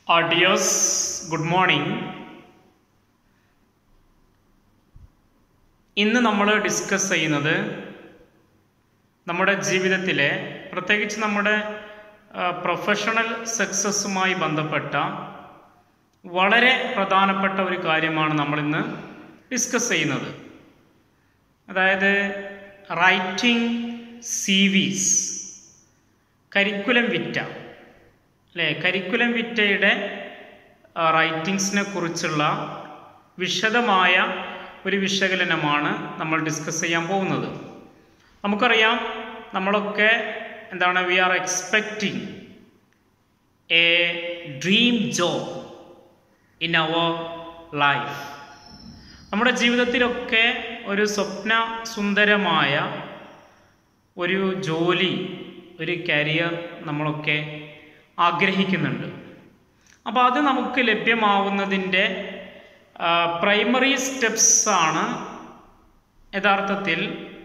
Uh, dears, good morning. ഇന്ന് നമ്മൾ discuss ചെയ്യുന്നത് നമ്മുടെ ജീവിതത്തിലെ പ്രത്യേകിച്ച് നമ്മുടെ പ്രൊഫഷണൽ സക്സസ്സുമായി ബന്ധപ്പെട്ട വളരെ പ്രധാനപ്പെട്ട ഒരു കാര്യമാണ് നമ്മളിന്ന് ഡിസ്കസ് ചെയ്യുന്നത് അതായത് റൈറ്റിംഗ് സി വിസ് കരിക്കുലം വിറ്റ അല്ലേ കരിക്കുലം വിറ്റയുടെ റൈറ്റിങ്സിനെ കുറിച്ചുള്ള വിശദമായ ഒരു വിശകലനമാണ് നമ്മൾ ഡിസ്കസ് ചെയ്യാൻ പോകുന്നത് നമുക്കറിയാം നമ്മളൊക്കെ എന്താണ് we are expecting a dream job in our life നമ്മുടെ ജീവിതത്തിലൊക്കെ ഒരു സ്വപ്ന സുന്ദരമായ ഒരു ജോലി ഒരു കരിയർ നമ്മളൊക്കെ ആഗ്രഹിക്കുന്നുണ്ട് അപ്പോൾ അത് നമുക്ക് ലഭ്യമാവുന്നതിൻ്റെ പ്രൈമറി സ്റ്റെപ്സ് ആണ് യഥാർത്ഥത്തിൽ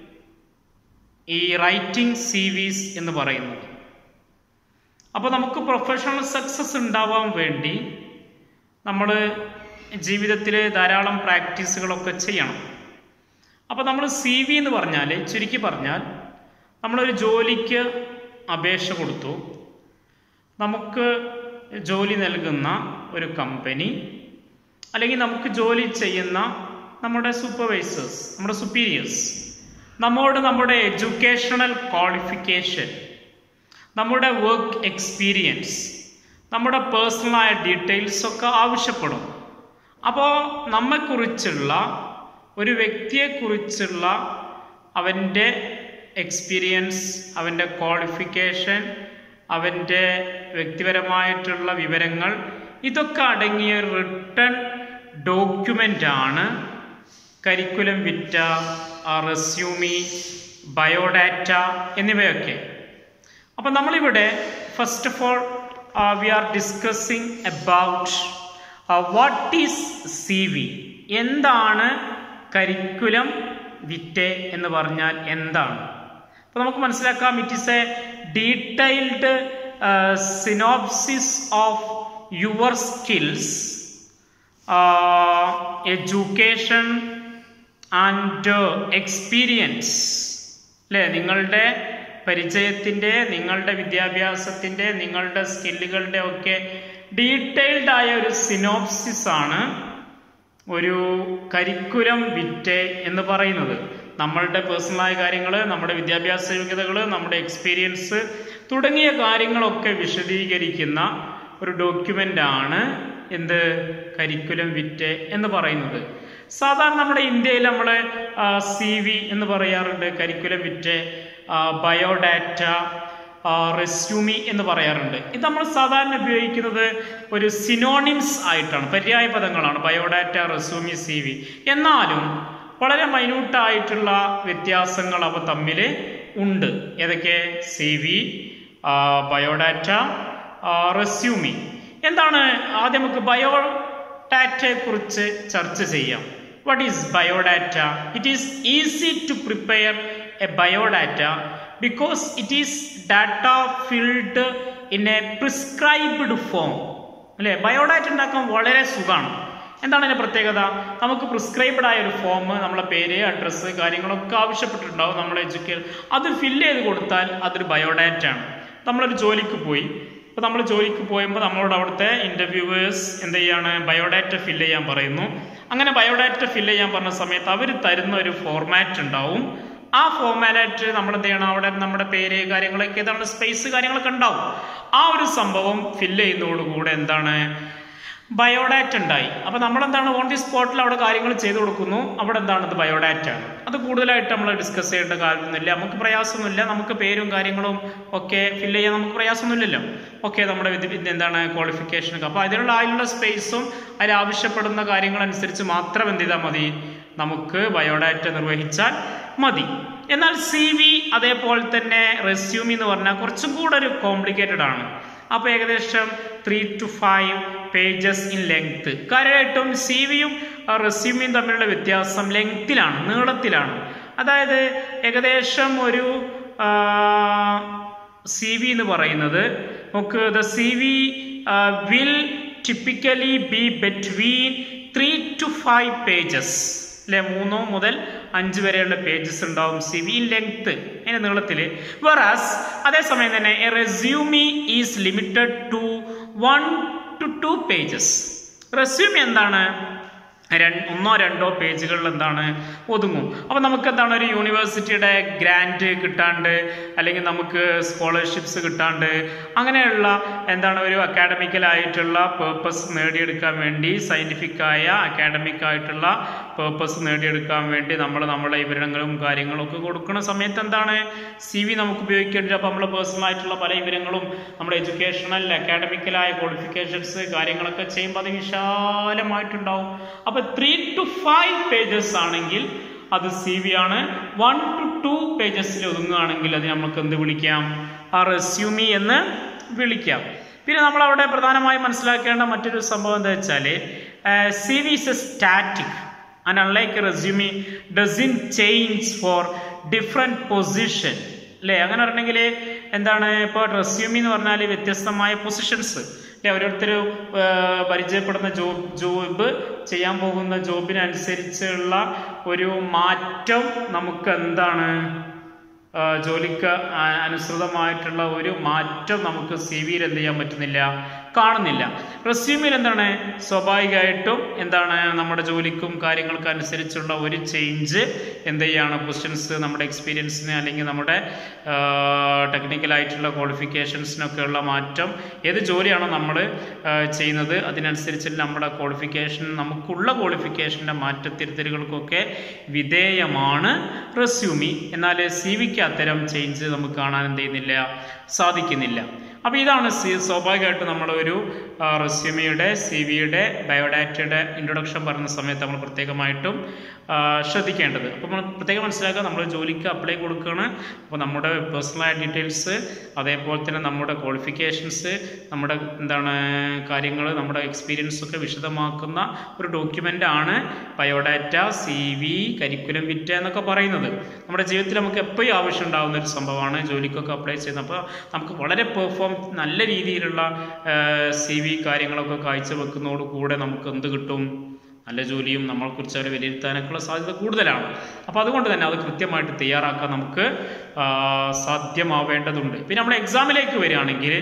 ഈ റൈറ്റിംഗ് സി വിസ് എന്ന് പറയുന്നത് അപ്പോൾ നമുക്ക് പ്രൊഫഷണൽ സക്സസ് ഉണ്ടാവാൻ വേണ്ടി നമ്മൾ ജീവിതത്തിൽ ധാരാളം പ്രാക്ടീസുകളൊക്കെ ചെയ്യണം അപ്പോൾ നമ്മൾ സി വി എന്ന് പറഞ്ഞാൽ ചുരുക്കി പറഞ്ഞാൽ നമ്മളൊരു ജോലിക്ക് അപേക്ഷ കൊടുത്തു നമുക്ക് ജോലി നൽകുന്ന ഒരു കമ്പനി അല്ലെങ്കിൽ നമുക്ക് ജോലി ചെയ്യുന്ന നമ്മുടെ സൂപ്പർവൈസേഴ്സ് നമ്മുടെ സുപ്പീരിയേഴ്സ് നമ്മോട് നമ്മുടെ എഡ്യൂക്കേഷണൽ ക്വാളിഫിക്കേഷൻ നമ്മുടെ വർക്ക് എക്സ്പീരിയൻസ് നമ്മുടെ പേഴ്സണലായ ഡീറ്റെയിൽസ് ഒക്കെ ആവശ്യപ്പെടും അപ്പോൾ നമ്മെക്കുറിച്ചുള്ള ഒരു വ്യക്തിയെക്കുറിച്ചുള്ള അവൻ്റെ എക്സ്പീരിയൻസ് അവൻ്റെ ക്വാളിഫിക്കേഷൻ അവൻ്റെ വ്യക്തിപരമായിട്ടുള്ള വിവരങ്ങൾ ഇതൊക്കെ അടങ്ങിയ റിട്ടേൺ ഡോക്യുമെൻ്റ് ആണ് കരിക്കുലം വിറ്റ റെസ്യൂമി ബയോഡാറ്റ എന്നിവയൊക്കെ അപ്പം നമ്മളിവിടെ first of all we are discussing about what is C V എന്താണ് കരിക്കുലം വിറ്റെ എന്ന് പറഞ്ഞാൽ എന്താണ് അപ്പോൾ നമുക്ക് മനസ്സിലാക്കാം it is a detailed synopsis of your skills education and experience അല്ലേ നിങ്ങളുടെ പരിചയത്തിൻ്റെ നിങ്ങളുടെ വിദ്യാഭ്യാസത്തിൻ്റെ നിങ്ങളുടെ സ്കില്ലുകളുടെ ഒക്കെ ഡീറ്റെയിൽഡ് ആയ ഒരു സിനോപ്സിസ് ആണ് ഒരു കരിക്കുലം വിറ്റെ എന്ന് പറയുന്നത് നമ്മളുടെ പേഴ്സണലായ കാര്യങ്ങൾ നമ്മുടെ വിദ്യാഭ്യാസ യോഗ്യതകൾ നമ്മുടെ എക്സ്പീരിയൻസ് തുടങ്ങിയ കാര്യങ്ങളൊക്കെ വിശദീകരിക്കുന്ന ഒരു ഡോക്യുമെൻ്റ് ആണ് എന്ത് കരിക്കുലം വിറ്റെ എന്ന് പറയുന്നത് സാധാരണ നമ്മുടെ ഇന്ത്യയിൽ നമ്മൾ സി വി എന്ന് പറയാറുണ്ട് കരിക്കുലം വിറ്റെ ബയോഡാറ്റ റെസ്യൂമി എന്ന് പറയാറുണ്ട് ഇത് നമ്മൾ സാധാരണ ഉപയോഗിക്കുന്നത് ഒരു സിനോണിംസ് ആയിട്ടാണ് പര്യായ പദങ്ങളാണ് ബയോഡാറ്റ റെസ്യൂമി സി വി എന്നാലും വളരെ മൈന്യൂട്ടായിട്ടുള്ള വ്യത്യാസങ്ങൾ അവ തമ്മിൽ ഉണ്ട് ഏതൊക്കെ സി വി ബയോഡാറ്റ റെസ്യൂമി എന്താണ് ആദ്യം നമുക്ക് ബയോഡാറ്റയെ കുറിച്ച് ചർച്ച ചെയ്യാം what is biodata it is easy to prepare a biodata because it is data filled in a prescribed form അല്ലേ ബയോഡാറ്റ ഉണ്ടാക്കാൻ വളരെ സുഖമാണ് എന്താണ് അതിൻ്റെ പ്രത്യേകത നമുക്ക് പ്രിസ്ക്രൈബ്ഡ് ആയ ഒരു ഫോം നമ്മളെ പേര് അഡ്രസ്സ് കാര്യങ്ങളൊക്കെ ആവശ്യപ്പെട്ടിട്ടുണ്ടാവും നമ്മുടെ എഡ്യൂക്കേഷൻ അത് ഫില്ല് ചെയ്ത് കൊടുത്താൽ അതൊരു ബയോഡാറ്റ ആണ് നമ്മളൊരു ജോലിക്ക് പോയി അപ്പോൾ നമ്മൾ ജോലിക്ക് പോയപ്പോൾ നമ്മളോട് അവിടുത്തെ ഇൻ്റർവ്യൂവേഴ്സ് എന്ത് ചെയ്യാണ് ബയോഡാറ്റ ഫില്ല് ചെയ്യാൻ പറയുന്നു അങ്ങനെ ബയോഡാറ്റ ഫില്ല് ചെയ്യാൻ പറഞ്ഞ സമയത്ത് അവർ തരുന്ന ഒരു ഫോർമാറ്റ് ഉണ്ടാവും ആ ഫോർമാറ്റ് നമ്മൾ എന്ത് ചെയ്യണം അവിടെ നമ്മുടെ പേര് കാര്യങ്ങളൊക്കെ ഏതാണ് സ്പേസ് കാര്യങ്ങളൊക്കെ ഉണ്ടാവും ആ ഒരു സംഭവം ഫില്ല് ചെയ്യുന്നതോടുകൂടെ എന്താണ് ബയോഡാറ്റ ഉണ്ടായി അപ്പോൾ നമ്മളെന്താണ് ഓൺ ദി സ്പോട്ടിൽ അവിടെ കാര്യങ്ങൾ ചെയ്തു കൊടുക്കുന്നു അവിടെ എന്താണ് ഇത് ബയോഡാറ്റ ആണ് അത് കൂടുതലായിട്ട് നമ്മൾ ഡിസ്കസ് ചെയ്യേണ്ട കാര്യമൊന്നുമില്ല നമുക്ക് പ്രയാസമൊന്നുമില്ല നമുക്ക് പേരും കാര്യങ്ങളും ഒക്കെ ഫില്ല് ചെയ്യാൻ നമുക്ക് പ്രയാസമൊന്നുമില്ലല്ലോ ഓക്കെ നമ്മുടെ എന്താണ് ക്വാളിഫിക്കേഷനൊക്കെ അപ്പോൾ അതിനുള്ള അതിലുള്ള സ്പേസും അതിൽ ആവശ്യപ്പെടുന്ന കാര്യങ്ങളനുസരിച്ച് മാത്രം എന്ത് ചെയ്താൽ മതി നമുക്ക് ബയോഡാറ്റ നിർവഹിച്ചാൽ മതി എന്നാൽ സി വി അതേപോലെ തന്നെ റെസ്യൂമി എന്ന് പറഞ്ഞാൽ കുറച്ചും കൂടെ ഒരു കോംപ്ലിക്കേറ്റഡ് ആണ് അപ്പോൾ ഏകദേശം three to five pages in length കാര്യമായിട്ടും സി വിയും റെസ്യൂമിയും തമ്മിലുള്ള വ്യത്യാസം ലെങ്ത്തിലാണ് നീളത്തിലാണ് അതായത് ഏകദേശം ഒരു സി വി എന്ന് പറയുന്നത് നമുക്ക് the C V will typically be between three to five pages അല്ലെ മൂന്നോ മുതൽ അഞ്ച് വരെയുള്ള പേജസ് ഉണ്ടാവും സി വി ലെങ്ത് അതിന്റെ നീളത്തിൽ വെറാസ് അതേസമയം തന്നെ a resume is limited to one to two pages resume എന്താണ് രണ്ട് ഒന്നോ രണ്ടോ പേജുകളിൽ എന്താണ് ഒതുങ്ങും അപ്പോൾ നമുക്ക് എന്താണ് ഒരു യൂണിവേഴ്സിറ്റിയുടെ ഗ്രാൻഡ് കിട്ടാണ്ട് അല്ലെങ്കിൽ നമുക്ക് സ്കോളർഷിപ്സ് കിട്ടാണ്ട് അങ്ങനെയുള്ള എന്താണ് ഒരു അക്കാഡമിക്കൽ ആയിട്ടുള്ള പേർപ്പസ് നേടിയെടുക്കാൻ വേണ്ടി സയൻറ്റിഫിക് ആയ അക്കാഡമിക് ആയിട്ടുള്ള പേർപ്പസ് നേടിയെടുക്കാൻ വേണ്ടി നമ്മൾ നമ്മളെ വിവരങ്ങളും കാര്യങ്ങളും ഒക്കെ കൊടുക്കുന്ന സമയത്ത് എന്താണ് സി വി നമുക്ക് ഉപയോഗിക്കേണ്ടത് അപ്പോൾ നമ്മൾ പേഴ്സണൽ ആയിട്ടുള്ള പല വിവരങ്ങളും നമ്മുടെ എഡ്യൂക്കേഷണൽ അക്കാഡമിക്കലായ ക്വാളിഫിക്കേഷൻസ് കാര്യങ്ങളൊക്കെ ചെയ്യുമ്പോൾ അത് വിശാലമായിട്ടുണ്ടാവും അപ്പോൾ ത്രീ ടു ഫൈവ് പേജസ് ആണെങ്കിൽ അത് സി വി ആണ് വൺ ടു ടു പേജസിൽ ഒതുങ്ങുകയാണെങ്കിൽ അത് നമുക്ക് എന്ത് വിളിക്കാം ആ റെസ്യൂമി എന്ന് വിളിക്കാം പിന്നെ നമ്മൾ അവിടെ പ്രധാനമായും മനസ്സിലാക്കേണ്ട മറ്റൊരു സംഭവം എന്താ വെച്ചാൽ C V is a static and unlike resume doesn't change for different position അല്ലേ അങ്ങനെ പറഞ്ഞെങ്കിൽ എന്താണ് ഇപ്പോൾ റെസ്യൂമി എന്ന് പറഞ്ഞാൽ വ്യത്യസ്തമായ പൊസിഷൻസ് അല്ലെ ഓരോരുത്തർ പരിചയപ്പെടുന്ന ജോബ് ജോബ് ചെയ്യാൻ പോകുന്ന ജോബിനനുസരിച്ചുള്ള ഒരു മാറ്റം നമുക്ക് എന്താണ് ആ, ജോലിക്ക് ആ- അനുസൃതമായിട്ടുള്ള ഒരു മാറ്റം നമുക്ക് സി വിയിൽ എന്ത് ചെയ്യാൻ പറ്റുന്നില്ല കാണുന്നില്ല റെസ്യൂമിൽ എന്താണ് സ്വാഭാവികമായിട്ടും എന്താണ് നമ്മുടെ ജോലിക്കും കാര്യങ്ങൾക്കും അനുസരിച്ചുള്ള ഒരു ചേഞ്ച് എന്ത് ചെയ്യാണ് ക്വസ്റ്റ്യൻസ് നമ്മുടെ എക്സ്പീരിയൻസിന് അല്ലെങ്കിൽ നമ്മുടെ ടെക്നിക്കലായിട്ടുള്ള ക്വാളിഫിക്കേഷൻസിനൊക്കെയുള്ള മാറ്റം ഏത് ജോലിയാണോ നമ്മൾ ചെയ്യുന്നത് അതിനനുസരിച്ച് നമ്മുടെ ക്വാളിഫിക്കേഷൻ നമുക്കുള്ള ക്വാളിഫിക്കേഷൻ്റെ മാറ്റത്തിരുത്തലുകൾക്കൊക്കെ വിധേയമാണ് റെസ്യൂമി എന്നാൽ സി വിക്ക് അത്തരം ചേഞ്ച് നമുക്ക് കാണാൻ എന്ത് ചെയ്യുന്നില്ല സാധിക്കുന്നില്ല അപ്പോൾ ഇതാണ് സി സ്വാഭാവികമായിട്ടും നമ്മളൊരു റെസ്യൂമിയുടെ സി വിയുടെ ബയോഡാറ്റയുടെ ഇൻട്രൊഡക്ഷൻ പറയുന്ന സമയത്ത് നമ്മൾ പ്രത്യേകമായിട്ടും ആ, ശ്രദ്ധിക്കേണ്ടത് അപ്പോൾ നമ്മൾ പ്രത്യേകം മനസ്സിലാക്കുക നമ്മൾ ജോലിക്ക് അപ്ലൈ കൊടുക്കുകയാണ് അപ്പോൾ നമ്മുടെ പേഴ്സണൽ ഡീറ്റെയിൽസ് അതേപോലെ തന്നെ നമ്മുടെ ക്വാളിഫിക്കേഷൻസ് നമ്മുടെ എന്താണ് കാര്യങ്ങൾ നമ്മുടെ എക്സ്പീരിയൻസ് ഒക്കെ വിശദമാക്കുന്ന ഒരു ഡോക്യുമെൻ്റ് ആണ് ബയോഡാറ്റ സി വി കരിക്കുലം വിറ്റ എന്നൊക്കെ പറയുന്നത് നമ്മുടെ ജീവിതത്തിൽ നമുക്ക് എപ്പോഴും ആവശ്യം ഉണ്ടാകുന്ന ഒരു സംഭവമാണ് ജോലിക്കൊക്കെ അപ്ലൈ ചെയ്യുന്നത് അപ്പോൾ നമുക്ക് വളരെ പെർഫോം നല്ല രീതിയിലുള്ള സി വി കാര്യങ്ങളൊക്കെ കാഴ്ചവെക്കുന്നതോട് കൂടെ നമുക്ക് എന്ത് കിട്ടും നല്ല ജോലിയും നമ്മളെക്കുറിച്ച് അവർ വിലയിരുത്താനൊക്കെയുള്ള സാധ്യത കൂടുതലാണ് അപ്പോൾ അതുകൊണ്ട് തന്നെ അത് കൃത്യമായിട്ട് തയ്യാറാക്കാൻ നമുക്ക് ആ, സാധ്യമാവേണ്ടതുണ്ട് പിന്നെ നമ്മൾ എക്സാമിലേക്ക് വരികയാണെങ്കിൽ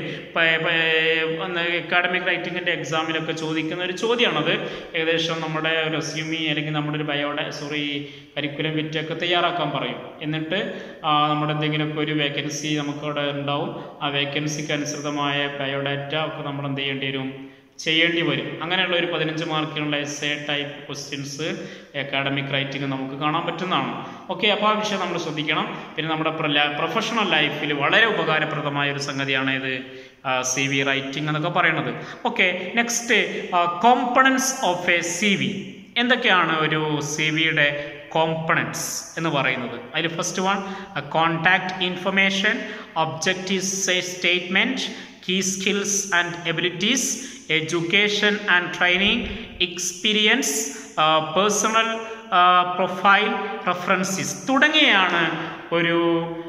അക്കാഡമിക് റൈറ്റിങ്ങിൻ്റെ എക്സാമിലൊക്കെ ചോദിക്കുന്ന ഒരു ചോദ്യമാണത് ഏകദേശം നമ്മുടെ റെസ്യൂമി അല്ലെങ്കിൽ നമ്മുടെ ഒരു ബയോഡ സോറി കരിക്കുലം വിറ്റൊക്കെ തയ്യാറാക്കാൻ പറയും എന്നിട്ട് ആ, നമ്മുടെ എന്തെങ്കിലുമൊക്കെ ഒരു വേക്കൻസി നമുക്കവിടെ ഉണ്ടാവും ആ വേക്കൻസിക്ക് അനുസൃതമായ ബയോഡാറ്റ ഒക്കെ നമ്മൾ എന്ത് ചെയ്യേണ്ടി വരും ചെയ്യേണ്ടി വരും അങ്ങനെയുള്ള ഒരു പതിനഞ്ച് മാർക്കിനുള്ള S A type questions academic writing നമുക്ക് കാണാൻ പറ്റുന്നതാണ് ഓക്കെ അപ്പോൾ ആ വിഷയം നമ്മൾ ശ്രദ്ധിക്കണം പിന്നെ നമ്മുടെ പ്രൊഫഷണൽ ലൈഫിൽ വളരെ ഉപകാരപ്രദമായ ഒരു സംഗതിയാണ് ഇത് സി വി റൈറ്റിംഗ് എന്നൊക്കെ പറയുന്നത് okay next components of a C V എന്തൊക്കെയാണ് ഒരു സി വിയുടെ കോമ്പണൻസ് എന്ന് പറയുന്നത് അതിൽ first one contact information objective statement key skills and abilities, education and training, experience, uh, personal uh, profile, references തുടങ്ങിയാണ് ഒരു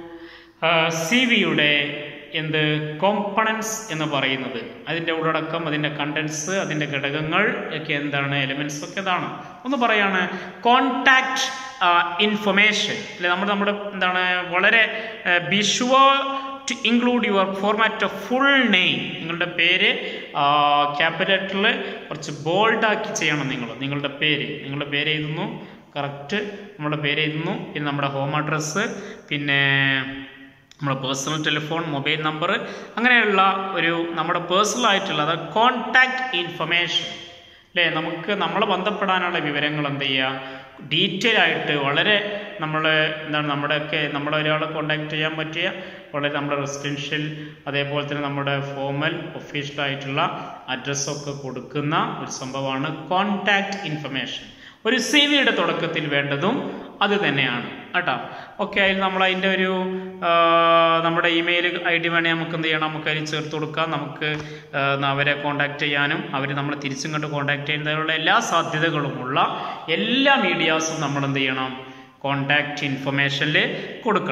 സി വിയുടെ എന്ത് കോമ്പണൻസ് എന്ന് പറയുന്നത് അതിൻ്റെ ഉള്ളടക്കം അതിൻ്റെ കണ്ടൻസ് അതിൻ്റെ ഘടകങ്ങൾ ഒക്കെ എന്താണ് എലിമെൻസ് ഒക്കെ ഇതാണ് ഒന്ന് പറയാണ് കോണ്ടാക്ട് ഇൻഫർമേഷൻ അല്ലെ നമ്മൾ നമ്മുടെ എന്താണ് വളരെ be sure to include your format of full name നിങ്ങളുടെ പേര് ക്യാപിറ്റലിൽ കുറച്ച് ബോൾഡാക്കി ചെയ്യണം നിങ്ങൾ നിങ്ങളുടെ പേര് നിങ്ങളുടെ പേര് എഴുതുന്നു കറക്റ്റ് നമ്മുടെ പേര് എഴുതുന്നു പിന്നെ നമ്മുടെ ഹോം അഡ്രസ്സ് പിന്നെ നമ്മുടെ പേഴ്സണൽ ടെലിഫോൺ മൊബൈൽ നമ്പർ അങ്ങനെയുള്ള ഒരു നമ്മുടെ പേഴ്സണൽ ആയിട്ടുള്ള അതായത് കോണ്ടാക്ട് ഇൻഫർമേഷൻ അല്ലേ നമുക്ക് നമ്മളെ ബന്ധപ്പെടാനുള്ള വിവരങ്ങൾ എന്ത് ചെയ്യുക ഡീറ്റെയിൽ ആയിട്ട് വളരെ നമ്മൾ എന്താണ് നമ്മുടെയൊക്കെ നമ്മളെ ഒരാളെ കോണ്ടാക്ട് ചെയ്യാൻ പറ്റിയ വളരെ നമ്മുടെ റെസിഡൻഷ്യൽ അതേപോലെ തന്നെ നമ്മുടെ ഫോമൽ ഒഫീഷ്യൽ ആയിട്ടുള്ള അഡ്രസ്സൊക്കെ കൊടുക്കുന്ന ഒരു സംഭവമാണ് കോണ്ടാക്ട് ഇൻഫർമേഷൻ ഒരു സി വിയുടെ തുടക്കത്തിൽ വേണ്ടതും അത് തന്നെയാണ് കേട്ടോ ഓക്കെ അതിൽ നമ്മൾ അതിൻ്റെ ഒരു ആ, നമ്മുടെ ഇമെയിൽ ഐ ഡി വേണേൽ നമുക്ക് എന്ത് ചെയ്യണം നമുക്ക് അതിൽ ചേർത്ത് കൊടുക്കാം നമുക്ക് ആ, അവരെ കോൺടാക്ട് ചെയ്യാനും അവർ നമ്മളെ തിരിച്ചും കണ്ട് കോൺടാക്ട് ചെയ്യുന്നതിനുള്ള എല്ലാ സാധ്യതകളുമുള്ള എല്ലാ മീഡിയാസും നമ്മൾ എന്ത് ചെയ്യണം കോണ്ടാക്ട് ഇൻഫർമേഷനിൽ കൊടുക്കണം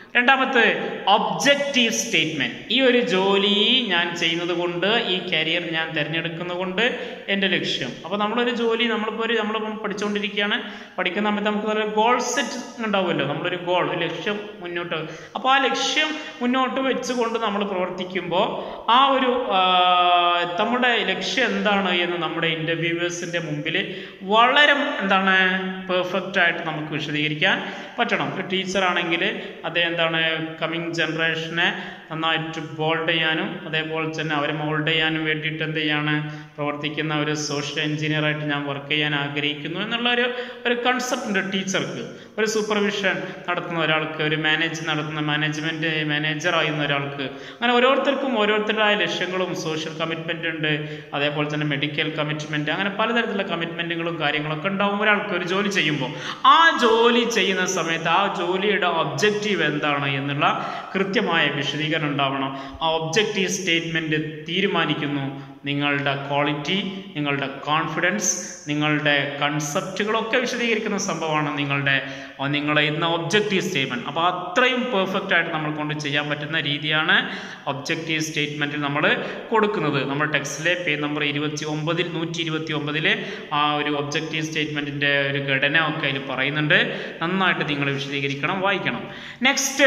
രണ്ടാമത്തെ ഒബ്ജക്റ്റീവ് സ്റ്റേറ്റ്മെന്റ് ഈ ഒരു ജോലി ഞാൻ ചെയ്യുന്നത് കൊണ്ട് ഈ കരിയർ ഞാൻ തിരഞ്ഞെടുക്കുന്നത് കൊണ്ട് എൻ്റെ ലക്ഷ്യം അപ്പോൾ നമ്മളൊരു ജോലി നമ്മളിപ്പോൾ ഒരു നമ്മളിപ്പം പഠിച്ചുകൊണ്ടിരിക്കുകയാണ് പഠിക്കുന്ന സമയത്ത് നമുക്ക് ഒരു ഗോൾ സെറ്റ് ഉണ്ടാവുമല്ലോ നമ്മളൊരു ഗോൾ ഒരു ലക്ഷ്യം മുന്നോട്ട് അപ്പോൾ ആ ലക്ഷ്യം മുന്നോട്ട് വെച്ചുകൊണ്ട് നമ്മൾ പ്രവർത്തിക്കുമ്പോൾ ആ ഒരു ആ, നമ്മുടെ ലക്ഷ്യം എന്താണ് എന്ന് നമ്മുടെ ഇൻ്റർവ്യൂവേഴ്സിൻ്റെ മുമ്പിൽ വളരെ എന്താണ് പെർഫെക്റ്റ് ആയിട്ട് നമുക്ക് വിശദീകരിക്കാൻ പറ്റണം ഒരു ടീച്ചർ ആണെങ്കിൽ അദ്ദേഹം എന്താണ് കമ്മിങ് ജനറേഷനെ നന്നായിട്ട് ബോൾഡ് ചെയ്യാനും അതേപോലെ തന്നെ അവരെ മോൾഡ് ചെയ്യാനും വേണ്ടിയിട്ട് എന്ത് ചെയ്യാണ് പ്രവർത്തിക്കുന്ന ഒരു സോഷ്യൽ എഞ്ചിനീയർ ആയിട്ട് ഞാൻ വർക്ക് ചെയ്യാൻ ആഗ്രഹിക്കുന്നു എന്നുള്ള ഒരു ഒരു കൺസെപ്റ്റ് ഉണ്ട് ടീച്ചർക്ക് ഒരു സൂപ്പർവിഷൻ നടത്തുന്ന ഒരാൾക്ക് ഒരു മാനേജ് നടത്തുന്ന മാനേജ്മെന്റ് മാനേജർ ആയിരുന്ന ഒരാൾക്ക് അങ്ങനെ ഓരോരുത്തർക്കും ഓരോരുത്തരുടേതായ ലക്ഷ്യങ്ങളും സോഷ്യൽ കമ്മിറ്റ്മെന്റ് ഉണ്ട് അതേപോലെ തന്നെ മെഡിക്കൽ കമ്മിറ്റ്മെന്റ് അങ്ങനെ പലതരത്തിലുള്ള കമ്മിറ്റ്മെന്റുകളും കാര്യങ്ങളൊക്കെ ഉണ്ടാവും ഒരാൾക്ക് ഒരു ജോലി ചെയ്യുമ്പോൾ ആ ജോലി ചെയ്യുന്ന സമയത്ത് ആ ജോലിയുടെ ഒബ്ജക്റ്റീവ് എന്താണ് എന്നുള്ള കൃത്യമായ വിശദീകരണം ഉണ്ടാവണം ആ ഒബ്ജക്റ്റീവ് സ്റ്റേറ്റ്മെന്റ് തീരുമാനിക്കുന്നു നിങ്ങളുടെ ക്വാളിറ്റി നിങ്ങളുടെ കോൺഫിഡൻസ് നിങ്ങളുടെ കൺസെപ്റ്റുകളൊക്കെ വിശദീകരിക്കുന്ന സംഭവമാണ് നിങ്ങളുടെ ആ, നിങ്ങളെ ഇന്ന ഒബ്ജക്റ്റീവ് സ്റ്റേറ്റ്മെന്റ് അപ്പോൾ അത്രയും പെർഫെക്റ്റ് ആയിട്ട് നമ്മൾ കൊണ്ട് ചെയ്യാൻ പറ്റുന്ന രീതിയാണ് ഒബ്ജക്റ്റീവ് സ്റ്റേറ്റ്മെന്റിൽ നമ്മൾ കൊടുക്കുന്നത് നമ്മൾ ടെക്സ്റ്റിലെ പേജ് നമ്പർ ഇരുപത്തി ഒമ്പതിൽ നൂറ്റി ഇരുപത്തി ഒമ്പതിലെ ആ ഒരു ഒബ്ജക്റ്റീവ് സ്റ്റേറ്റ്മെന്റിന്റെ ഒരു ഘടന ഒക്കെ അതിൽ പറയുന്നുണ്ട് നന്നായിട്ട് നിങ്ങൾ വിശദീകരിക്കണം വായിക്കണം next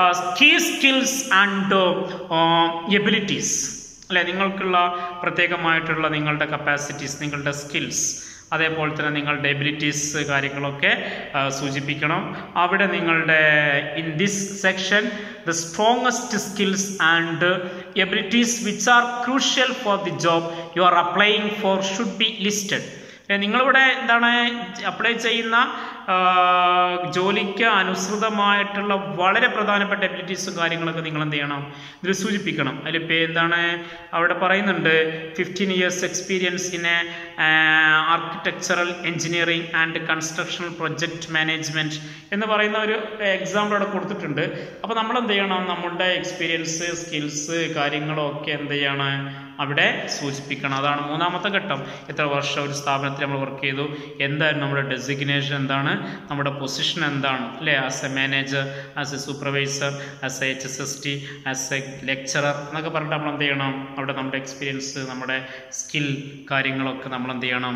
key skills and abilities അല്ലെ നിങ്ങൾക്കുള്ള പ്രത്യേകമായിട്ടുള്ള നിങ്ങളുടെ കപ്പാസിറ്റീസ് നിങ്ങളുടെ സ്കിൽസ് അതേപോലെ തന്നെ നിങ്ങളുടെ എബിലിറ്റീസ് കാര്യങ്ങളൊക്കെ ആ, സൂചിപ്പിക്കണം അവിടെ നിങ്ങളുടെ in this section the strongest skills and abilities which are crucial for the job you are applying for should be listed നിങ്ങളിവിടെ എന്താണ് അപ്ലൈ ചെയ്യുന്ന ആ, ജോലിക്ക് അനുസൃതമായിട്ടുള്ള വളരെ പ്രധാനപ്പെട്ട എബിലിറ്റീസും കാര്യങ്ങളൊക്കെ നിങ്ങൾ എന്ത് ചെയ്യണം ഇതിൽ സൂചിപ്പിക്കണം അതിലിപ്പോൾ എന്താണ് അവിടെ പറയുന്നുണ്ട് fifteen years experience in a architectural engineering and constructional project management എന്ന് പറയുന്ന ഒരു എക്സാമ്പിൾ അവിടെ കൊടുത്തിട്ടുണ്ട് അപ്പോൾ നമ്മൾ എന്ത് ചെയ്യണം നമ്മുടെ എക്സ്പീരിയൻസ് സ്കിൽസ് കാര്യങ്ങളൊക്കെ എന്ത് ചെയ്യണം അവിടെ സൂചിപ്പിക്കണം അതാണ് മൂന്നാമത്തെ ഘട്ടം എത്ര വർഷം ഒരു സ്ഥാപനത്തിൽ നമ്മൾ വർക്ക് ചെയ്തു എന്തായിരുന്നു നമ്മുടെ ഡെസിഗ്നേഷൻ എന്താണ് നമ്മുടെ പൊസിഷൻ എന്താണ് അല്ലേ as a manager as a supervisor as a H S S T as a lecturer എന്നൊക്കെ പറഞ്ഞിട്ട് നമ്മൾ എന്ത് ചെയ്യണം അവിടെ നമ്മുടെ എക്സ്പീരിയൻസ് നമ്മുടെ സ്കിൽ കാര്യങ്ങളൊക്കെ നമ്മൾ എന്ത് ചെയ്യണം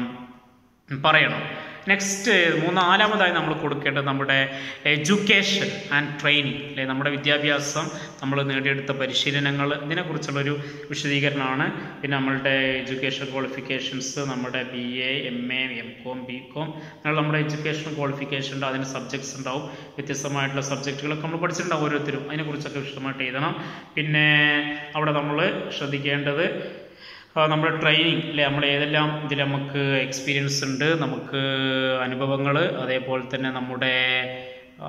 പറയണം നെക്സ്റ്റ് മൂന്നാലാമതായി നമ്മൾ കൊടുക്കേണ്ടത് നമ്മുടെ എഡ്യൂക്കേഷൻ ആൻഡ് ട്രെയിനിങ് അല്ലെ നമ്മുടെ വിദ്യാഭ്യാസം നമ്മൾ നേടിയെടുത്ത പരിശീലനങ്ങൾ ഇതിനെക്കുറിച്ചുള്ളൊരു വിശദീകരണമാണ് പിന്നെ നമ്മളുടെ എഡ്യൂക്കേഷൻ ക്വാളിഫിക്കേഷൻസ് നമ്മുടെ B A M A M com B com അങ്ങനെയുള്ള നമ്മുടെ എഡ്യൂക്കേഷൻ ക്വാളിഫിക്കേഷൻ ഉണ്ട് അതിന് സബ്ജക്ട്സ് ഉണ്ടാവും വ്യത്യസ്തമായിട്ടുള്ള സബ്ജക്റ്റുകളൊക്കെ നമ്മൾ പഠിച്ചിട്ടുണ്ടാവും ഓരോരുത്തരും അതിനെക്കുറിച്ചൊക്കെ വിശദമായിട്ട് എഴുതണം പിന്നെ അവിടെ നമ്മൾ ശ്രദ്ധിക്കേണ്ടത് ആ, നമ്മുടെ ട്രെയിനിങ് അല്ലെ നമ്മൾ ഏതെല്ലാം ഇതിൽ നമുക്ക് എക്സ്പീരിയൻസ് ഉണ്ട് നമുക്ക് അനുഭവങ്ങൾ അതേപോലെ തന്നെ നമ്മുടെ ആ,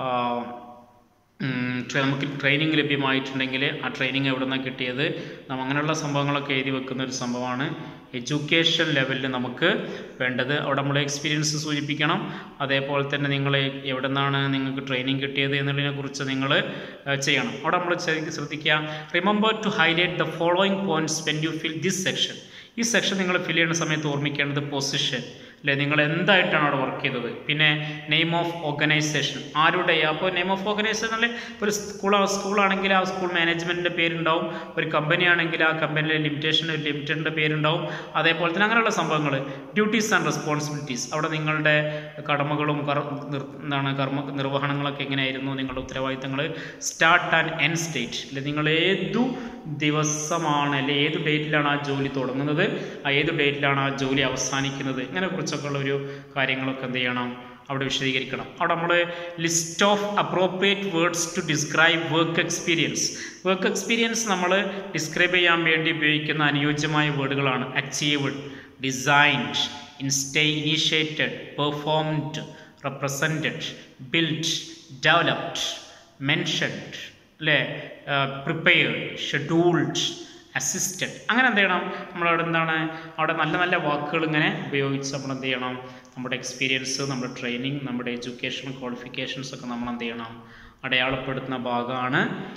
ഉം, ട്രെ- നമുക്ക് ട്രെയിനിങ് ലഭ്യമായിട്ടുണ്ടെങ്കിൽ ആ ട്രെയിനിങ് എവിടെ നിന്നാണ് കിട്ടിയത് നമ്മ അങ്ങനെയുള്ള സംഭവങ്ങളൊക്കെ എഴുതി വെക്കുന്ന ഒരു സംഭവമാണ് എഡ്യൂക്കേഷൻ ലെവലിൽ നമുക്ക് വേണ്ടത് അവിടെ നമ്മൾ എക്സ്പീരിയൻസ് സൂചിപ്പിക്കണം അതേപോലെ തന്നെ നിങ്ങൾ എവിടെ നിന്നാണ് നിങ്ങൾക്ക് ട്രെയിനിങ് കിട്ടിയത് എന്നുള്ളതിനെ കുറിച്ച് നിങ്ങൾ ചെയ്യണം അവിടെ നമ്മൾ ശരിക്കും ശ്രദ്ധിക്കുക remember to highlight the following points when you fill this section ഈ സെക്ഷൻ നിങ്ങൾ ഫിൽ ചെയ്യുന്ന സമയത്ത് ഓർമ്മിക്കേണ്ടത് പൊസിഷൻ അല്ലെ നിങ്ങൾ എന്തായിട്ടാണ് അവിടെ വർക്ക് ചെയ്തത് പിന്നെ നെയിം ഓഫ് ഓർഗനൈസേഷൻ ആരുടെ അപ്പോൾ നെയിം ഓഫ് ഓർഗനൈസേഷൻ അല്ലെ ഒരു സ്കൂൾ സ്കൂളാണെങ്കിൽ ആ സ്കൂൾ മാനേജ്മെൻറ്റിൻ്റെ പേരുണ്ടാവും ഒരു കമ്പനി ആണെങ്കിൽ ആ കമ്പനിയിലെ ലിമിറ്റേഷൻ ഒരു ലിമിറ്റഡിൻ്റെ പേരുണ്ടാവും അതേപോലെ തന്നെ അങ്ങനെയുള്ള സംഭവങ്ങൾ ഡ്യൂട്ടീസ് ആൻഡ് റെസ്പോൺസിബിലിറ്റീസ് അവിടെ നിങ്ങളുടെ കടമകളും കർ- നിർ- എന്താണ് കർമ്മ നിർവഹണങ്ങളൊക്കെ എങ്ങനെയായിരുന്നു നിങ്ങളുടെ ഉത്തരവാദിത്തങ്ങൾ സ്റ്റാർട്ട് ആൻഡ് എൻഡ് സ്റ്റേറ്റ് അല്ലെ നിങ്ങൾ ഏതു ദിവസമാണ് അല്ലെ ഏത് ഡേറ്റിലാണ് ആ ജോലി തുടങ്ങുന്നത് ആ ഏത് ഡേറ്റിലാണ് ആ ജോലി അവസാനിക്കുന്നത് ഇങ്ങനെ കുറിച്ചൊക്കെ ഉള്ള ഒരു കാര്യങ്ങളൊക്കെ എന്ത് ചെയ്യണം അവിടെ വിശദീകരിക്കണം അവിടെ നമ്മൾ list of appropriate words to describe work experience work experience നമ്മൾ ഡിസ്ക്രൈബ് ചെയ്യാൻ വേണ്ടി ഉപയോഗിക്കുന്ന അനുയോജ്യമായ വേർഡുകളാണ് അച്ചീവ്ഡ് ഡിസൈൻഡ് ഇൻസ്റ്റേ initiated performed represented build developed mentioned അല്ലേ പ്രിപ്പയർഡ് ഷെഡ്യൂൾഡ് അസിസ്റ്റഡ് അങ്ങനെ എന്ത് ചെയ്യണം നമ്മളവിടെ എന്താണ് അവിടെ നല്ല നല്ല വാക്കുകൾ ഇങ്ങനെ ഉപയോഗിച്ച് നമ്മൾ എന്ത് ചെയ്യണം നമ്മുടെ എക്സ്പീരിയൻസ് നമ്മുടെ ട്രെയിനിങ് നമ്മുടെ എഡ്യൂക്കേഷൻ ക്വാളിഫിക്കേഷൻസ് ഒക്കെ നമ്മൾ എന്ത് ചെയ്യണം അടയാളപ്പെടുത്തുന്ന ഭാഗമാണ്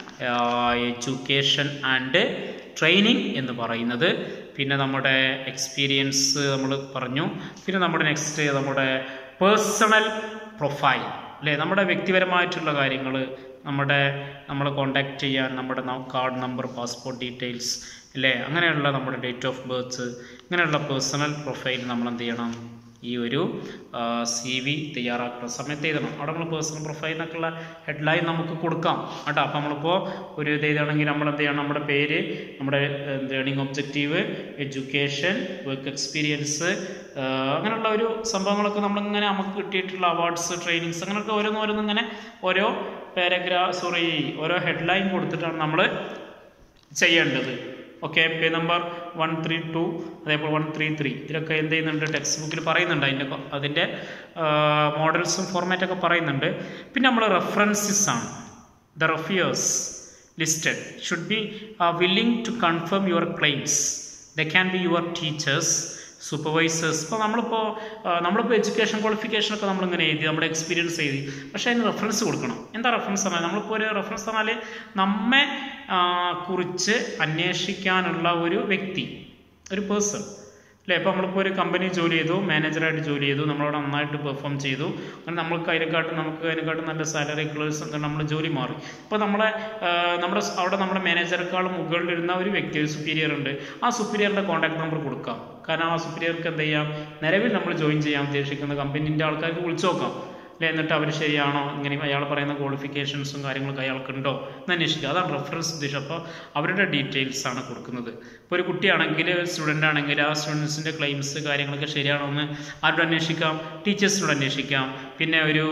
എഡ്യൂക്കേഷൻ ആൻഡ് ട്രെയിനിങ് എന്ന് പറയുന്നത് പിന്നെ നമ്മുടെ എക്സ്പീരിയൻസ് നമ്മൾ പറഞ്ഞു പിന്നെ നമ്മുടെ നെക്സ്റ്റ് നമ്മുടെ പേഴ്സണൽ പ്രൊഫൈൽ അല്ലേ നമ്മുടെ വ്യക്തിപരമായിട്ടുള്ള കാര്യങ്ങൾ നമ്മുടെ നമ്മളെ കോണ്ടാക്ട് ചെയ്യാൻ നമ്മുടെ കാർഡ് നമ്പർ പാസ്പോർട്ട് ഡീറ്റെയിൽസ് അല്ലേ അങ്ങനെയുള്ള നമ്മുടെ ഡേറ്റ് ഓഫ് ബർത്ത് ഇങ്ങനെയുള്ള പേഴ്സണൽ പ്രൊഫൈൽ നമ്മൾ എന്ത് ചെയ്യണം ഈ ഒരു സി വി തയ്യാറാക്കുന്ന സമയത്ത് എഴുതണം അവിടെ നമ്മൾ പേഴ്സണൽ പ്രൊഫൈൽ എന്നൊക്കെയുള്ള ഹെഡ്ലൈൻ നമുക്ക് കൊടുക്കാം കേട്ടോ അപ്പോൾ നമ്മളിപ്പോൾ ഒരു ഇത് എഴുതുകയാണെങ്കിൽ നമ്മൾ എന്ത് ചെയ്യണം നമ്മുടെ പേര് നമ്മുടെ learning objective education work experience അങ്ങനെയുള്ള ഒരു സംഭവങ്ങളൊക്കെ നമ്മളിങ്ങനെ നമുക്ക് കിട്ടിയിട്ടുള്ള അവാർഡ്സ് ട്രെയിനിങ്സ് അങ്ങനെയൊക്കെ ഓരോന്നോരോന്നും ഇങ്ങനെ ഓരോ പാരഗ്രാ സോറി ഓരോ ഹെഡ്ലൈൻ കൊടുത്തിട്ടാണ് നമ്മൾ ചെയ്യേണ്ടത് okay page number one three two അതേപോലെ വൺ ത്രീ ത്രീ ഇതിലൊക്കെ എന്ത് ചെയ്യുന്നുണ്ട് ടെക്സ്റ്റ് ബുക്കിൽ പറയുന്നുണ്ട് അതിൻ്റെ അതിൻ്റെ മോഡൽസും ഫോർമാറ്റൊക്കെ പറയുന്നുണ്ട് പിന്നെ നമ്മൾ റെഫറൻസസ് ആണ് the referees listed should be willing to confirm your claims the can be your teachers supervisors ഇപ്പോൾ നമ്മളിപ്പോൾ നമ്മളിപ്പോൾ എഡ്യൂക്കേഷൻ ക്വാളിഫിക്കേഷനൊക്കെ നമ്മളിങ്ങനെ എഴുതി നമ്മുടെ എക്സ്പീരിയൻസ് എഴുതി പക്ഷേ അതിന് റെഫറൻസ് കൊടുക്കണം എന്താ റെഫറൻസ് പറഞ്ഞാൽ നമ്മളിപ്പോൾ ഒരു റെഫറൻസ് പറഞ്ഞാൽ നമ്മെ കുറിച്ച് അന്വേഷിക്കാനുള്ള ഒരു വ്യക്തി ഒരു പേഴ്സൺ അല്ലേ ഇപ്പോൾ നമ്മളിപ്പോൾ ഒരു കമ്പനി ജോലി ചെയ്തു മാനേജറായിട്ട് ജോലി ചെയ്തു നമ്മളവിടെ നന്നായിട്ട് പെർഫോം ചെയ്തു അങ്ങനെ നമ്മൾക്ക് അതിനെക്കാട്ടും നമുക്ക് അതിനെക്കാട്ടും നല്ല സാലറി ക്ലേഴ്സ് എന്താണ് നമ്മൾ ജോലി മാറി അപ്പോൾ നമ്മളെ നമ്മുടെ അവിടെ നമ്മുടെ മാനേജറെക്കാളും മുകളിലിരുന്ന ഒരു വ്യക്തി ഒരു സുപ്പീരിയർ ഉണ്ട് ആ സുപ്പീരിയറിൻ്റെ കോൺടാക്ട് നമ്പർ കൊടുക്കാം കാരണം ആ സുപ്പീരിയർക്ക് എന്ത് ചെയ്യാം നിലവിൽ നമ്മൾ ജോയിൻ ചെയ്യാൻ ഉദ്ദേശിക്കുന്ന കമ്പനീൻ്റെ ആൾക്കാർക്ക് വിളിച്ചു നോക്കാം അല്ലെ എന്നിട്ട് അവർ ശരിയാണോ ഇങ്ങനെ അയാൾ പറയുന്ന ക്വാളിഫിക്കേഷൻസും കാര്യങ്ങളൊക്കെ അയാൾക്കുണ്ടോ എന്ന് അന്വേഷിക്കുക അതാണ് റെഫറൻസ് ഉദ്ദേശം അപ്പോൾ അവരുടെ ഡീറ്റെയിൽസ് ആണ് കൊടുക്കുന്നത് ഇപ്പോൾ ഒരു കുട്ടിയാണെങ്കിൽ സ്റ്റുഡൻ്റ് ആണെങ്കിൽ ആ സ്റ്റുഡൻസിൻ്റെ ക്ലെയിംസ് കാര്യങ്ങളൊക്കെ ശരിയാണോ എന്ന് ആരോട് അന്വേഷിക്കാം ടീച്ചേഴ്സിനോട് അന്വേഷിക്കാം പിന്നെ ഒരു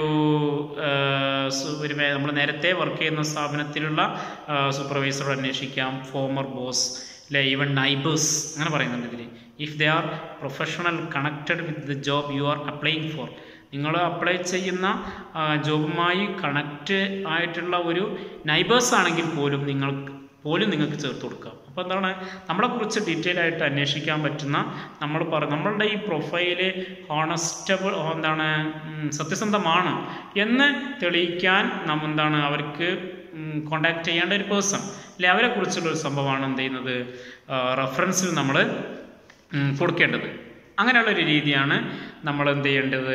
ഒരു നമ്മൾ നേരത്തെ വർക്ക് ചെയ്യുന്ന സ്ഥാപനത്തിലുള്ള സൂപ്പർവൈസറോട് അന്വേഷിക്കാം ഫോമർ ബോസ് അല്ലെ ഈവൻ നൈബേഴ്സ് അങ്ങനെ പറയുന്നുണ്ട് ഇതിൽ if they are professional connected with the job you are applying for നിങ്ങൾ അപ്ലൈ ചെയ്യുന്ന ജോബുമായി കണക്റ്റ് ആയിട്ടുള്ള ഒരു നൈബേഴ്സ് ആണെങ്കിൽ പോലും നിങ്ങൾക്ക് പോലും നിങ്ങൾക്ക് ചേർത്ത് കൊടുക്കാം അപ്പോൾ എന്താണ് നമ്മളെക്കുറിച്ച് ഡീറ്റെയിൽ ആയിട്ട് അന്വേഷിക്കാൻ പറ്റുന്ന നമ്മൾ പറ നമ്മളുടെ ഈ പ്രൊഫൈല് ഹോണസ്റ്റബിൾ എന്താണ് സത്യസന്ധമാണ് എന്ന് തെളിയിക്കാൻ നമ്മ എന്താണ് അവർക്ക് കോണ്ടാക്ട് ചെയ്യേണ്ട ഒരു പേഴ്സൺ അല്ലെ അവരെ കുറിച്ചുള്ള ഒരു സംഭവമാണ് എന്ത് ചെയ്യുന്നത് റെഫറൻസിൽ നമ്മൾ കൊടുക്കേണ്ടത് അങ്ങനെയുള്ള ഒരു രീതിയാണ് നമ്മൾ എന്ത് ചെയ്യേണ്ടത്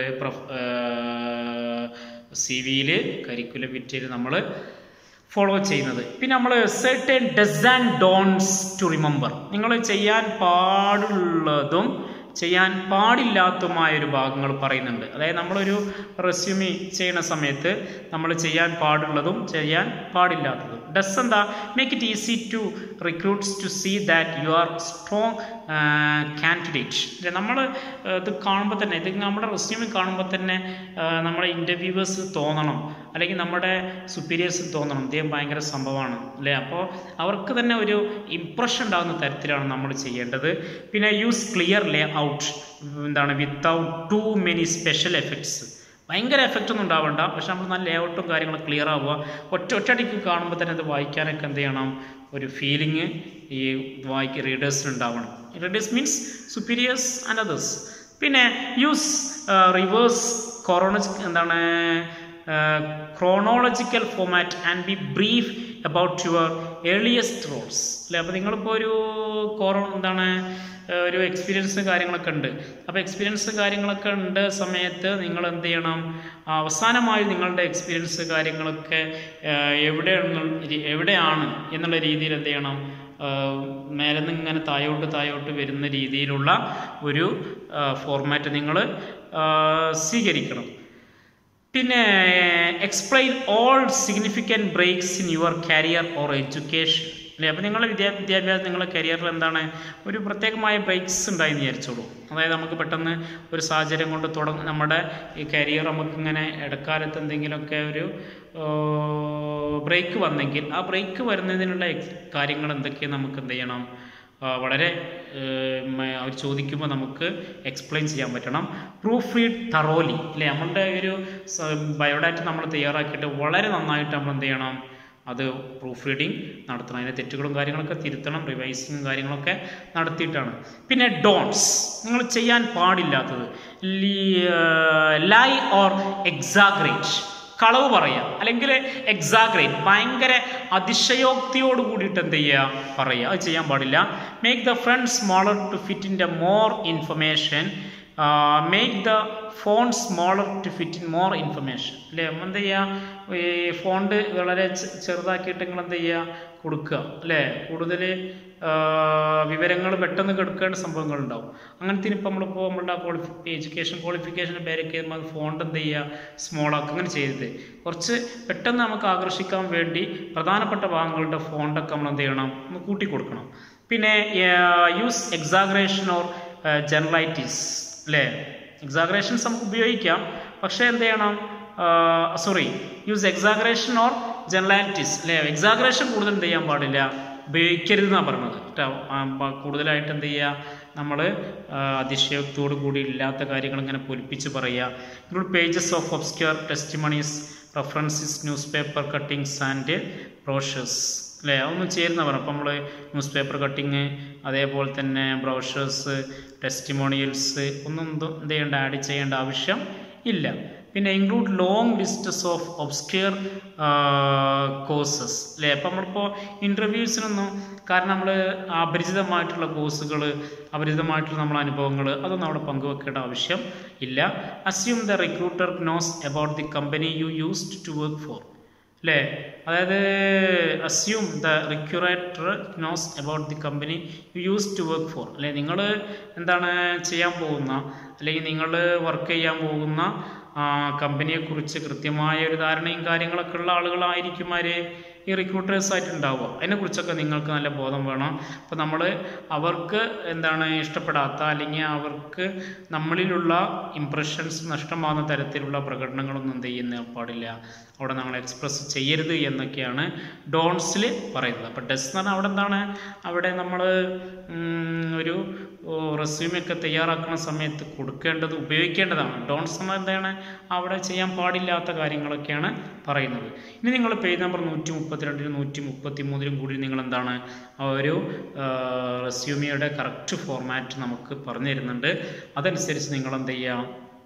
സി വിയിൽ കരിക്കുലം വിറ്റയിൽ നമ്മൾ ഫോളോ ചെയ്യുന്നത് പിന്നെ നമ്മൾ certain dos and don'ts to remember നിങ്ങൾ ചെയ്യാൻ പാടുള്ളതും ചെയ്യാൻ പാടില്ലാത്തതുമായ ഒരു ഭാഗങ്ങൾ പറയുന്നുണ്ട് അതായത് നമ്മളൊരു റെസ്യൂമി ചെയ്യുന്ന സമയത്ത് നമ്മൾ ചെയ്യാൻ പാടുള്ളതും ചെയ്യാൻ പാടില്ലാത്തതും ഡസ് എന്താ make it easy to recruits to see that you are strong candidate നമ്മൾ ഇത് കാണുമ്പോൾ തന്നെ ഇത് നമ്മുടെ റെസ്യൂമി കാണുമ്പോൾ തന്നെ നമ്മുടെ ഇൻ്റർവ്യൂവേഴ്സ് തോന്നണം അല്ലെങ്കിൽ നമ്മുടെ സുപ്പീരിയേഴ്സ് തോന്നണം ഇദ്ദേഹം ഭയങ്കര സംഭവമാണ് അല്ലേ അപ്പോൾ അവർക്ക് തന്നെ ഒരു ഇമ്പ്രഷൻ ഉണ്ടാകുന്ന തരത്തിലാണ് നമ്മൾ ചെയ്യേണ്ടത് പിന്നെ യൂസ് ക്ലിയർ ലേ ഔട്ട് എന്താണ് without too many special effects ഭയങ്കര എഫക്റ്റ് ഒന്നും ഉണ്ടാവണ്ട പക്ഷെ നമ്മൾ നല്ല ലേഔട്ടും കാര്യങ്ങളും ക്ലിയർ ആവുക ഒറ്റ ഒറ്റയടിക്ക് കാണുമ്പോൾ തന്നെ അത് വായിക്കാനൊക്കെ എന്ത് ചെയ്യണം ഒരു ഫീലിംഗ് ഈ വായിക്ക് റീഡേഴ്സിന് ഉണ്ടാവണം readers means superiors and others പിന്നെ യൂസ് റിവേഴ്സ് കൊറോണ എന്താണ് chronological format and be brief about your earliest roles അല്ലേ അപ്പോൾ നിങ്ങളിപ്പോൾ ഒരു കൊറോ എന്താണ് ഒരു എക്സ്പീരിയൻസ് കാര്യങ്ങളൊക്കെ ഉണ്ട് അപ്പോൾ എക്സ്പീരിയൻസ് കാര്യങ്ങളൊക്കെ ഉണ്ട് സമയത്ത് നിങ്ങൾ എന്ത് ചെയ്യണം അവസാനമായി നിങ്ങളുടെ എക്സ്പീരിയൻസ് കാര്യങ്ങളൊക്കെ എവിടെ എവിടെയാണ് എന്നുള്ള രീതിയിൽ എന്ത് ചെയ്യണം മേലെ നിന്ന് ഇങ്ങനെ തായോട്ട് തായോട്ട് വരുന്ന രീതിയിലുള്ള ഒരു ഫോർമാറ്റ് നിങ്ങൾ സ്വീകരിക്കണം പിന്നെ explain all significant breaks in your career or education അല്ലേ അപ്പോൾ നിങ്ങളുടെ വിദ്യാ വിദ്യാഭ്യാസം നിങ്ങളുടെ കരിയറിൽ എന്താണ് ഒരു പ്രത്യേകമായ ബ്രേക്സ് ഉണ്ടായെന്ന് വിചാരിച്ചോളൂ അതായത് നമുക്ക് പെട്ടെന്ന് ഒരു സാഹചര്യം കൊണ്ട് തുടങ്ങ നമ്മുടെ ഈ കരിയർ നമുക്കിങ്ങനെ ഇടക്കാലത്ത് എന്തെങ്കിലുമൊക്കെ ഒരു ബ്രേക്ക് വന്നെങ്കിൽ ആ ബ്രേക്ക് വരുന്നതിനുള്ള കാര്യങ്ങൾ എന്തൊക്കെയാണ് നമുക്ക് എന്ത് ചെയ്യണം വളരെ അവർ ചോദിക്കുമ്പോൾ നമുക്ക് എക്സ്പ്ലെയിൻ ചെയ്യാൻ പറ്റണം പ്രൂഫ് റീഡ് തറോലി അല്ലേ നമ്മളുടെ ഒരു ബയോഡാറ്റ നമ്മൾ തയ്യാറാക്കിയിട്ട് വളരെ നന്നായിട്ട് നമ്മൾ എന്ത് ചെയ്യണം അത് പ്രൂഫ് റീഡിങ് നടത്തണം അതിൻ്റെ തെറ്റുകളും കാര്യങ്ങളൊക്കെ തിരുത്തണം റിവൈസിങ്ങും കാര്യങ്ങളൊക്കെ നടത്തിയിട്ടാണ് പിന്നെ ഡോൺസ് നിങ്ങൾ ചെയ്യാൻ പാടില്ലാത്തത് ലൈ ഓർ എക്സാഗ്രേറ്റ് കളവ് പറയുക അല്ലെങ്കിൽ എക്സാഗ്രേറ്റ് ഭയങ്കര അതിശയോക്തിയോട് കൂടിയിട്ട് എന്ത് ചെയ്യുക പറയുക അത് ചെയ്യാൻ പാടില്ല make the font smaller to fit in the more information make the font smaller to fit in more information അല്ലേ നമ്മൾ എന്ത് ചെയ്യുക ഈ ഫോണ്ട് വളരെ ചെ- ചെറുതാക്കിയിട്ട് നിങ്ങൾ എന്ത് ചെയ്യുക കൊടുക്കുക അല്ലേ കൂടുതൽ വിവരങ്ങൾ പെട്ടെന്ന് കെടുക്കേണ്ട സംഭവങ്ങൾ ഉണ്ടാവും അങ്ങനത്തെ ഇപ്പം നമ്മളിപ്പോൾ നമ്മളുടെ ക്വാളിഫി എഡ്യൂക്കേഷൻ ക്വാളിഫിക്കേഷൻ്റെ പേരൊക്കെ നമ്മൾ ഫോണ്ട് എന്ത് ചെയ്യുക സ്മോൾ ആക്കുക അങ്ങനെ ചെയ്തത് കുറച്ച് പെട്ടെന്ന് നമുക്ക് ആകർഷിക്കാൻ വേണ്ടി പ്രധാനപ്പെട്ട ഭാഗങ്ങളുടെ ഫോണ്ടൊക്കെ നമ്മൾ എന്ത് ചെയ്യണം ഒന്ന് കൂട്ടി കൊടുക്കണം പിന്നെ യൂസ് എക്സാഗ്രേഷൻ ഓർ ജനറലൈറ്റീസ് അല്ലേ എക്സാഗ്രേഷൻസ് നമുക്ക് ഉപയോഗിക്കാം പക്ഷേ എന്ത് ചെയ്യണം sorry use exaggeration or generalities അല്ലേ എക്സാഗ്രേഷൻ കൂടുതൽ എന്ത് ചെയ്യാൻ പാടില്ല ഉപയോഗിക്കരുത് എന്നാണ് പറഞ്ഞത് കേട്ടോ ആ, പ- കൂടുതലായിട്ട് എന്ത് ചെയ്യുക നമ്മൾ അതിശയോക്തോടു കൂടി ഇല്ലാത്ത കാര്യങ്ങൾ ഇങ്ങനെ പൊലിപ്പിച്ച് പറയുക include pages of obscure testimonies references newspaper cuttings and brochures അല്ലേ അതൊന്നും ചേരുന്ന പറഞ്ഞു അപ്പോൾ നമ്മൾ ന്യൂസ് പേപ്പർ കട്ടിങ് അതേപോലെ തന്നെ ബ്രോഷേഴ്സ് ടെസ്റ്റിമോണിയൽസ് ഒന്നും എന്ത് എന്ത് ചെയ്യേണ്ട ആഡ് ചെയ്യേണ്ട ആവശ്യം ഇല്ല പിന്നെ include long lists of obscure courses അല്ലേ അപ്പം നമ്മളിപ്പോൾ ഇൻ്റർവ്യൂസിനൊന്നും കാരണം നമ്മൾ അപരിചിതമായിട്ടുള്ള കോഴ്സുകൾ അപരിചിതമായിട്ടുള്ള നമ്മളെ അനുഭവങ്ങൾ അതൊന്നും അവിടെ പങ്കുവെക്കേണ്ട ആവശ്യം ഇല്ല assume the recruiter knows about the company you used to work for അല്ലേ അതായത് assume the recruiter knows about the company you use to work for അല്ലെ നിങ്ങൾ എന്താണ് ചെയ്യാൻ പോകുന്ന അല്ലെങ്കിൽ നിങ്ങൾ വർക്ക് ചെയ്യാൻ പോകുന്ന കമ്പനിയെക്കുറിച്ച് കൃത്യമായ ഒരു ധാരണയും കാര്യങ്ങളൊക്കെ ഉള്ള ആളുകളായിരിക്കും ആര് ഈ റിക്രൂട്ടേഴ്സ് ആയിട്ട് ഉണ്ടാവുക അതിനെക്കുറിച്ചൊക്കെ നിങ്ങൾക്ക് നല്ല ബോധം വേണം അപ്പോൾ നമ്മൾ അവർക്ക് എന്താണ് ഇഷ്ടപ്പെടാത്ത അല്ലെങ്കിൽ അവർക്ക് നമ്മളിലുള്ള ഇംപ്രഷൻസ് നഷ്ടമാകുന്ന തരത്തിലുള്ള പ്രകടനങ്ങളൊന്നും എന്ത് ചെയ്യുന്ന പാടില്ല അവിടെ നമ്മൾ എക്സ്പ്രസ് ചെയ്യരുത് എന്നൊക്കെയാണ് ഡോൺസിൽ പറയുന്നത് അപ്പോൾ ഡെസ് എന്ന് പറഞ്ഞാൽ അവിടെ എന്താണ് അവിടെ നമ്മൾ ഒരു റെസ്യൂമൊക്കെ തയ്യാറാക്കുന്ന സമയത്ത് കൊടുക്കേണ്ടത് ഉപയോഗിക്കേണ്ടതാണ് ഡോൺസ് എന്ന് പറഞ്ഞാൽ എന്താണ് അവിടെ ചെയ്യാൻ പാടില്ലാത്ത കാര്യങ്ങളൊക്കെയാണ് പറയുന്നത് ഇനി നിങ്ങൾ പേജ് നമ്പർ നൂറ്റി മുപ്പത്തിരണ്ടിനും നൂറ്റി മുപ്പത്തി മൂന്നിലും കൂടി നിങ്ങൾ എന്താണ് ആ ഒരു റെസ്യൂമിയുടെ കറക്റ്റ് ഫോർമാറ്റ് നമുക്ക് പറഞ്ഞു തരുന്നുണ്ട് അതനുസരിച്ച് നിങ്ങൾ എന്ത് ചെയ്യുക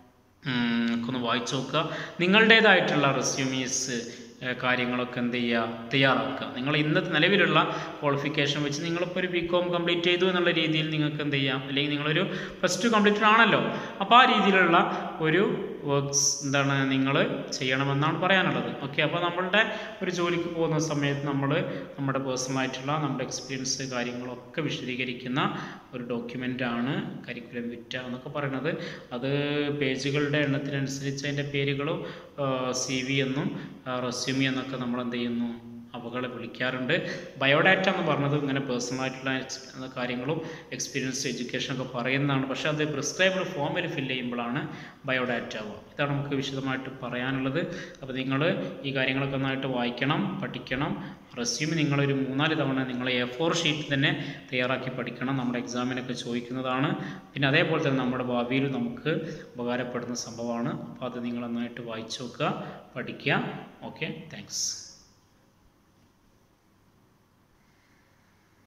ഉം, ഒക്കെ ഒന്ന് വായിച്ചു നോക്കുക നിങ്ങളുടേതായിട്ടുള്ള റെസ്യൂമീസ് കാര്യങ്ങളൊക്കെ എന്ത് ചെയ്യുക തയ്യാറാക്കുക നിങ്ങൾ ഇന്നത്തെ നിലവിലുള്ള ക്വാളിഫിക്കേഷൻ വെച്ച് നിങ്ങളിപ്പോൾ ഒരു ബി കോം കംപ്ലീറ്റ് ചെയ്തു എന്നുള്ള രീതിയിൽ നിങ്ങൾക്ക് എന്ത് ചെയ്യാം അല്ലെങ്കിൽ നിങ്ങളൊരു പ്ലസ് ടു കംപ്ലീറ്റഡ് ആണല്ലോ അപ്പോൾ ആ രീതിയിലുള്ള ഒരു വർക്ക്സ് എന്താണ് നിങ്ങൾ ചെയ്യണമെന്നാണ് പറയാനുള്ളത് ഓക്കെ അപ്പോൾ നമ്മളുടെ ഒരു ജോലിക്ക് പോകുന്ന സമയത്ത് നമ്മൾ നമ്മുടെ പേഴ്സണലായിട്ടുള്ള നമ്മുടെ എക്സ്പീരിയൻസ് കാര്യങ്ങളൊക്കെ വിശദീകരിക്കുന്ന ഒരു ഡോക്യുമെൻ്റ് ആണ് കരിക്കുലം വിറ്റ എന്നൊക്കെ പറയുന്നത് അത് പേജുകളുടെ എണ്ണത്തിനനുസരിച്ച് അതിൻ്റെ പേരുകളും സി വി എന്നും റെസ്യൂമി എന്നൊക്കെ നമ്മൾ എന്ത് ചെയ്യുന്നു അവകളെ വിളിക്കാറുണ്ട് ബയോഡാറ്റ എന്ന് പറഞ്ഞത് ഇങ്ങനെ പേഴ്സണലായിട്ടുള്ള എക്സ് കാര്യങ്ങളും എക്സ്പീരിയൻസ് എഡ്യൂക്കേഷനൊക്കെ പറയുന്നതാണ് പക്ഷേ അത് പ്രിസ്ക്രൈബ്ഡ് ഫോമിൽ ഫില്ല് ചെയ്യുമ്പോഴാണ് ബയോഡാറ്റ ആവുക ഇതാണ് നമുക്ക് വിശദമായിട്ട് പറയാനുള്ളത് അപ്പോൾ നിങ്ങൾ ഈ കാര്യങ്ങളൊക്കെ നന്നായിട്ട് വായിക്കണം പഠിക്കണം റെസ്യൂമ് നിങ്ങളൊരു മൂന്നാല് തവണ നിങ്ങൾ എ ഫോർ ഷീറ്റ് തന്നെ തയ്യാറാക്കി പഠിക്കണം നമ്മുടെ എക്സാമിനൊക്കെ ചോദിക്കുന്നതാണ് പിന്നെ അതേപോലെ തന്നെ നമ്മുടെ ഭാവിയിൽ നമുക്ക് ഉപകാരപ്പെടുന്ന സംഭവമാണ് അപ്പോൾ അത് നിങ്ങൾ നന്നായിട്ട് വായിച്ചു നോക്കുക പഠിക്കുക ഓക്കെ താങ്ക്സ്